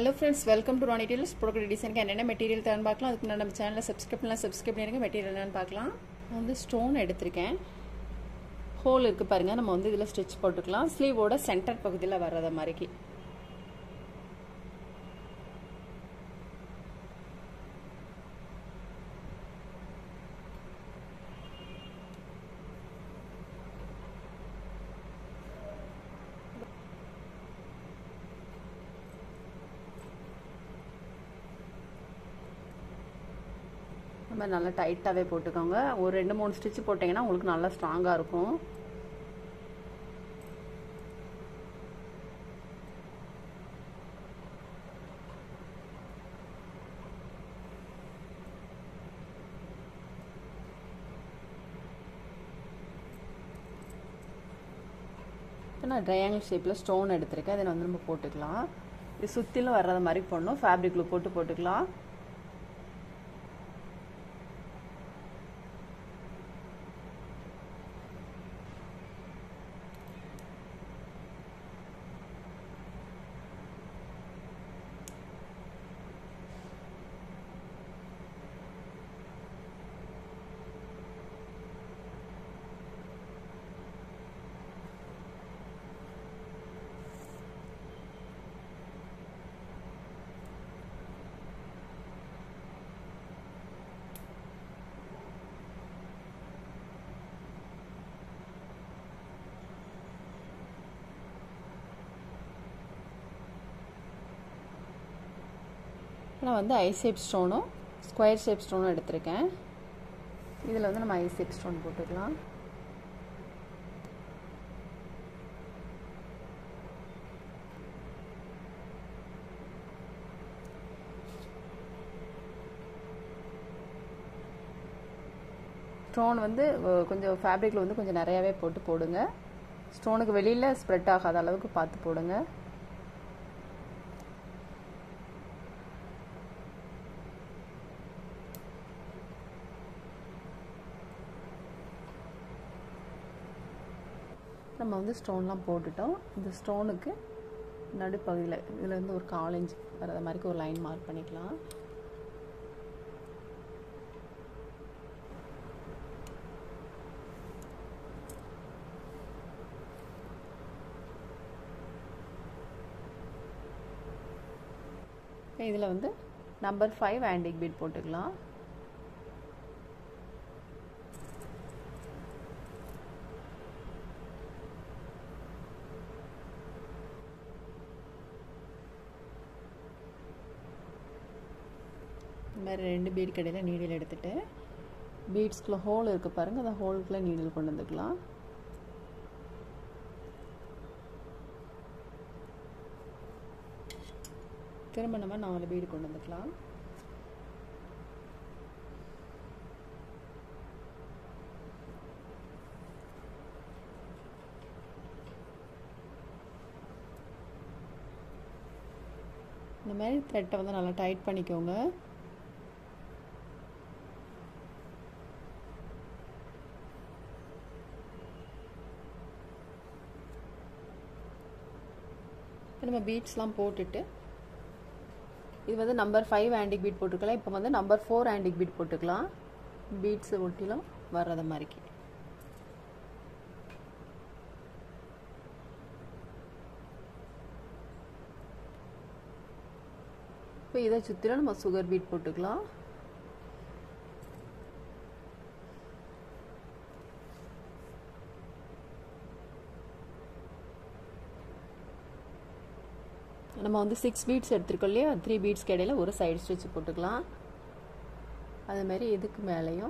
hello friends welcome to Rani tailors ப்ரோக்கர் டிசைனுக்கு என்னென்ன மெட்டீரியல் தரேன்னு பார்க்கலாம் அதுக்கு நான் நம்ம சேனலில் சப்ஸ்கிரைப் பண்ணலாம் சப்ஸ்கிரைப் பண்ணிருங்க மெட்டீரியல் என்னன்னு பார்க்கலாம் நான் வந்து ஸ்டோன் எடுத்திருக்கேன் ஹோல் இருக்குது பாருங்கள் நம்ம வந்து இதில் ஸ்டிச் போட்டுக்கலாம் ஸ்லீவோட சென்டர் பகுதியில் வர்றத மாதிரிக்கு நம்ம நல்லா டைட்டாகவே போட்டுக்கோங்க ஒரு ரெண்டு மூணு ஸ்டிச் போட்டிங்கன்னா உங்களுக்கு நல்லா ஸ்ட்ராங்காக இருக்கும் நான் ட்ரையாங்கிள் ஷேப்பில் ஸ்டோன் எடுத்திருக்கேன் அதை வந்து நம்ம போட்டுக்கலாம் இது சுற்றிலும் வர்றது மாதிரி போடணும் ஃபேப்ரிக்கில் போட்டு போட்டுக்கலாம் நான் வந்து ஐ ஷேப் ஸ்டோனும் ஸ்கொயர் ஷேப் ஸ்டோனும் எடுத்திருக்கேன் இதில் வந்து நம்ம ஐ ஷேப் ஸ்டோன் போட்டுக்கலாம் ஸ்டோன் வந்து கொஞ்சம் ஃபேப்ரிக்கில் வந்து கொஞ்சம் நிறையாவே போட்டு போடுங்க ஸ்டோனுக்கு வெளியில் ஸ்ப்ரெட் ஆகாத அளவுக்கு பார்த்து போடுங்க நம்ம வந்து ஸ்டோன்லாம் போட்டுட்டோம் இந்த ஸ்டோனுக்கு நடுப்பகுதியில் இதில் இருந்து ஒரு கால் இன்ச் வர்ற மாதிரி ஒரு லைன் மார்க் பண்ணிக்கலாம் இதில் வந்து நம்பர் ஃபைவ் ஆண்டிக் பீட் போட்டுக்கலாம் இந்த மாதிரி ரெண்டு பீட் கடையில் நீடில் எடுத்துகிட்டு பீட்ஸ்குள்ளே ஹோல் இருக்குது பாருங்கள் அந்த ஹோலுக்குள்ளே நீடில் கொண்டு வந்துக்கலாம் திரும்ப நம்ம நாலு பீடு கொண்டு வந்துக்கலாம் இந்த மாதிரி த்ரெட்டை வந்து நல்லா டைட் பண்ணிக்கோங்க நம்ம பீட்ஸ்லாம் போட்டுட்டு இது வந்து நம்பர் ஃபைவ் ஆண்டிக் பீட் போட்டுக்கலாம் இப்போ வந்து நம்பர் ஃபோர் ஆண்டிக் பீட் போட்டுக்கலாம் பீட்ஸ் ஒட்டிலும் வர்றத மாதிரிக்கு இப்போ இதை சுற்றிலும் நம்ம சுகர் பீட் போட்டுக்கலாம் நம்ம வந்து சிக்ஸ் பீட்ஸ் எடுத்துருக்கோம் இல்லையா த்ரீ பீட்ஸ்க்கு இடையில ஒரு சைடு ஸ்டிச் போட்டுக்கலாம் அதுமாரி இதுக்கு மேலேயும்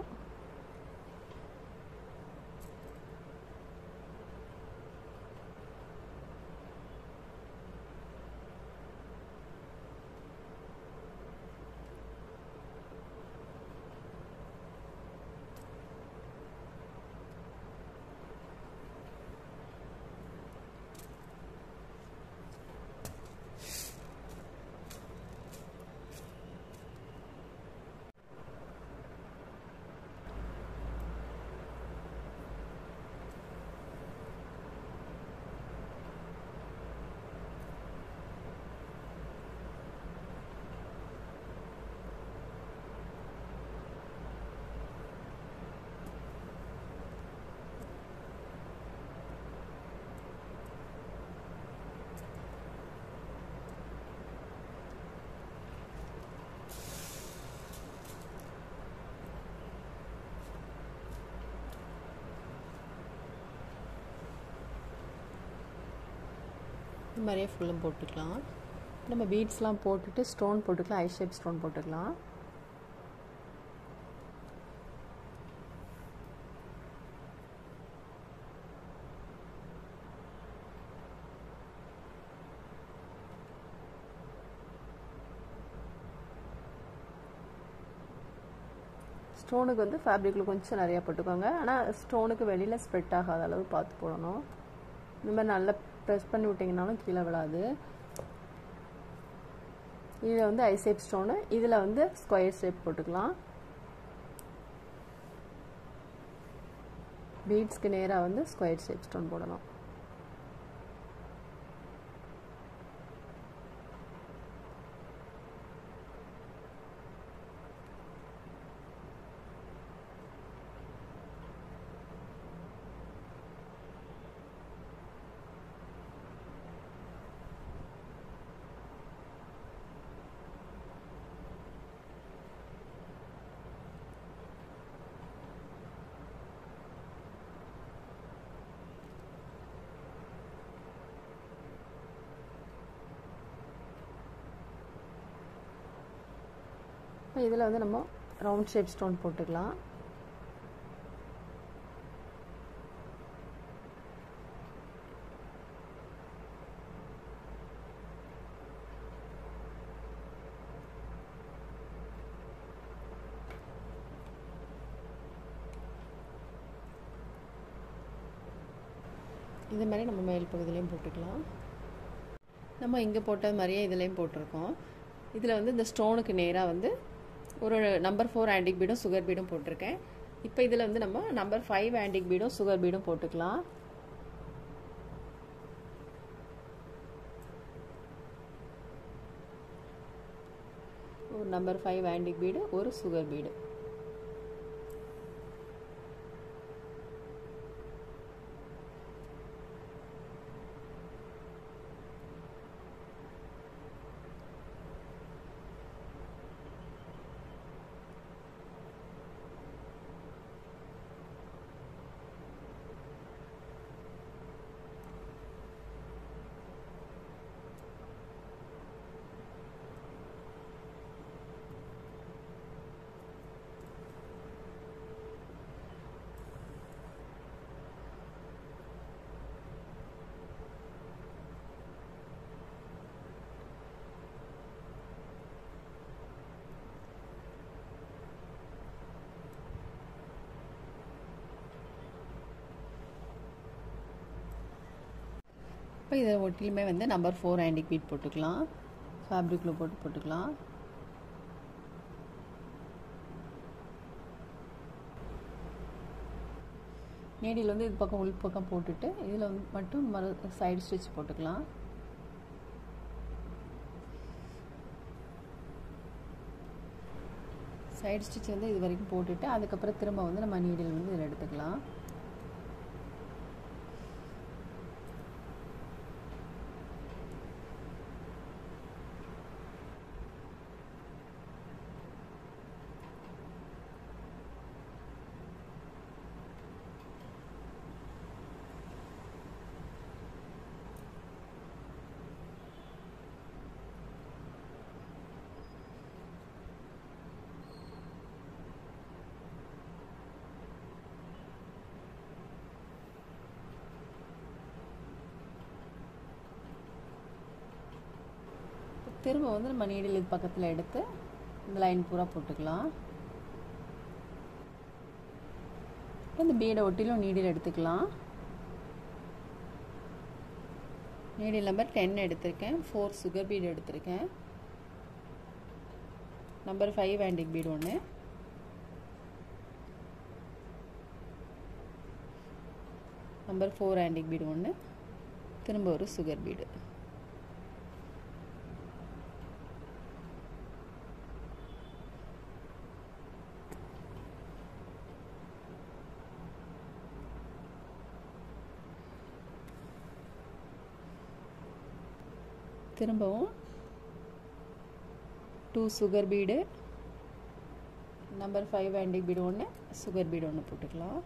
இது மாதிரியே ஃபுல்லும் போட்டுக்கலாம் நம்ம பீட்ஸ்லாம் போட்டுட்டு ஸ்டோன் போட்டுக்கலாம் ஐ ஷேப் ஸ்டோன் போட்டுக்கலாம் ஸ்டோனுக்கு வந்து ஃபேப்ரிக்கில் கொஞ்சம் நிறையா போட்டுக்கோங்க ஆனால் ஸ்டோனுக்கு வெளியில் ஸ்ப்ரெட் ஆகாத அளவு பார்த்து போடணும் இந்த மாதிரி நல்லா ப்ரெஸ் பண்ணி விட்டிங்கனாலும் கீழே விழாது இதில் வந்து ஐ ஷேப் ஸ்டோனு இதில் வந்து ஸ்கொயர் ஷேப் போட்டுக்கலாம் பீட்ஸ்க்கு நேராக வந்து ஸ்கொயர் ஷேப் ஸ்டோன் போடணும் இப்போ இதில் வந்து நம்ம ரவுண்ட் ஷேப் ஸ்டோன் போட்டுக்கலாம் இது மாதிரி நம்ம மேல் பகுதியிலையும் போட்டுக்கலாம் நம்ம இங்கே போட்டது மாதிரியே இதுலேயும் போட்டிருக்கோம் இதில் வந்து இந்த ஸ்டோனுக்கு நேராக வந்து ஒரு நம்பர் ஃபோர் ஆண்டிக் பீடும் சுகர் பீடும் போட்டிருக்கேன் இப்போ இதில் வந்து நம்ம நம்பர் ஃபைவ் ஆண்டிக் பீடும் சுகர் பீடும் போட்டுக்கலாம் ஒரு நம்பர் ஃபைவ் ஆண்டிக் பீடு ஒரு சுகர் பீடு இப்போ இதை ஒட்டிலுமே வந்து நம்பர் ஃபோர் ஆண்டிக் பீட் போட்டுக்கலாம் ஃபேப்ரிக்கில் போட்டு போட்டுக்கலாம் நீடியில் வந்து இது பக்கம் உள் பக்கம் போட்டுட்டு இதில் வந்து மட்டும் மறு சைடு ஸ்டிச் போட்டுக்கலாம் சைடு ஸ்டிச் வந்து இது வரைக்கும் போட்டுட்டு அதுக்கப்புறம் திரும்ப வந்து நம்ம நீடில் வந்து இதில் எடுத்துக்கலாம் திரும்ப வந்து நம்ம நீடில் இது பக்கத்தில் எடுத்து இந்த லைன் பூரா போட்டுக்கலாம் இந்த பீடை ஒட்டிலும் நீடில் எடுத்துக்கலாம் நீடில் நம்பர் டென் எடுத்திருக்கேன் ஃபோர் சுகர் பீடு எடுத்திருக்கேன் நம்பர் ஃபைவ் ஆண்டிக் பீடு ஒன்று நம்பர் ஃபோர் ஆண்டிக் பீடு ஒன்று திரும்ப ஒரு சுகர் பீடு திரும்பவும் two sugar bead number five antique bead ஒன்று சுகர் பீடு ஒன்று போட்டுக்கலாம்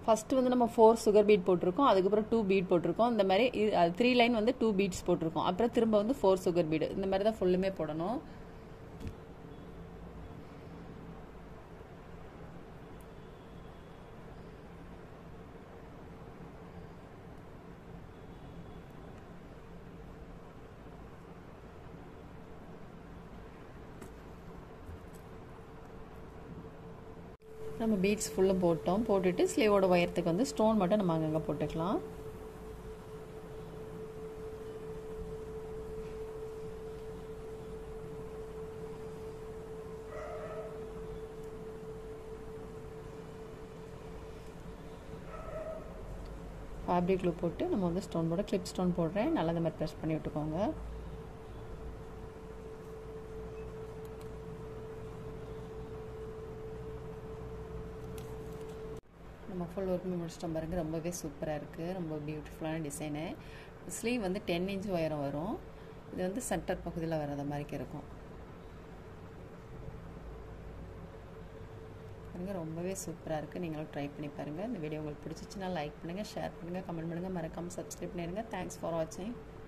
ஃபஸ்ட்டு வந்து நம்ம ஃபோர் சுகர் பீட் போட்டிருக்கோம் அதுக்கப்புறம் டூ பீட் போட்டிருக்கோம் இந்த மாதிரி த்ரீ லைன் வந்து டூ பீட்ஸ் போட்டிருக்கோம் அப்புறம் திரும்ப வந்து ஃபோர் சுகர் பீடு இந்த மாதிரி தான் ஃபுல்லுமே போடணும் நம்ம பீட்ஸ் ஃபுல்லும் போட்டோம் போட்டுட்டு ஸ்லீவோட ஒயரத்துக்கு வந்து ஸ்டோன் மட்டும் நம்ம அங்கங்கே போட்டுக்கலாம் ஃபேப்ரிக் க்ளூ போட்டு நம்ம வந்து ஸ்டோன் போட கிளிப் ஸ்டோன் போடுறேன் நல்லா இந்த மாதிரி ப்ரெஸ் பண்ணி விட்டுக்கோங்க நம்ம ஃபுல் ஒர்க்குமே முடிச்சிட்டோம் பாருங்க ரொம்பவே சூப்பராக இருக்குது ரொம்ப பியூட்டிஃபுல்லான டிசைனு ஸ்லீவ் வந்து டென் இன்ச் உயரம் வரும் இது வந்து சென்டர் பகுதியில் வராத மாதிரிக்கு இருக்கும் பாருங்க ரொம்பவே சூப்பராக இருக்குது நீங்களும் ட்ரை பண்ணி பாருங்கள் இந்த வீடியோ உங்களுக்கு பிடிச்சிச்சின்னா லைக் பண்ணுங்கள் ஷேர் பண்ணுங்கள் கமெண்ட் பண்ணுங்கள் மறக்காமல் சப்ஸ்கிரைப் பண்ணிடுங்க தேங்க்ஸ் ஃபார் வாட்சிங்